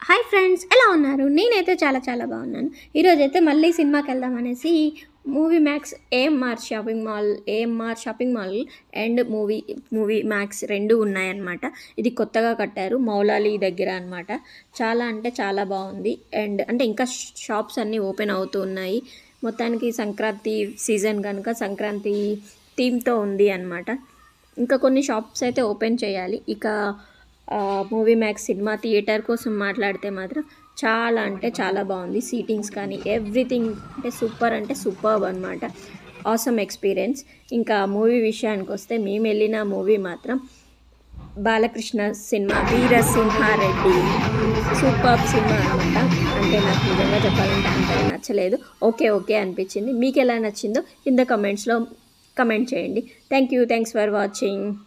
hi friends ఎలా ఉన్నారు నేనైతే చాలా చాలా బాగున్నాను ఈరోజు అయితే మళ్ళీ సినిమాకి వెళ్దాం అనేసి Movie Max AMR shopping mall AMR shopping mall and movie Movie Max రెండు ఉన్నాయన్నమాట ఇది కొత్తగా కట్టారు మౌలాలి దగ్గర అనమాట చాలా అంటే చాలా బాగుంది అండ్ అంటే ఇంకా షాప్స్ అన్నీ ఓపెన్ అవుతూ ఉన్నాయి మొత్తానికి సంక్రాంతి సీజన్ కనుక సంక్రాంతి థీమ్తో ఉంది అనమాట ఇంకా కొన్ని షాప్స్ అయితే ఓపెన్ చేయాలి ఇక మూవీ మ్యాక్స్ సినిమా థియేటర్ కోసం మాట్లాడితే మాత్రం చాలా అంటే చాలా బాగుంది సీటింగ్స్ కానీ ఎవ్రీథింగ్ అంటే సూపర్ అంటే సూపర్ అనమాట ఆసమ్ ఎక్స్పీరియన్స్ ఇంకా మూవీ విషయానికి వస్తే మేము వెళ్ళిన మూవీ మాత్రం బాలకృష్ణ సినిమా వీరసింహారెడ్డి సూపర్ సినిమా అనమాట అంటే నాకు నిజంగా చెప్పాలంటే అంత నచ్చలేదు ఓకే ఓకే అనిపించింది మీకు ఎలా నచ్చిందో కింద కమెంట్స్లో కమెంట్ చేయండి thank you thanks for watching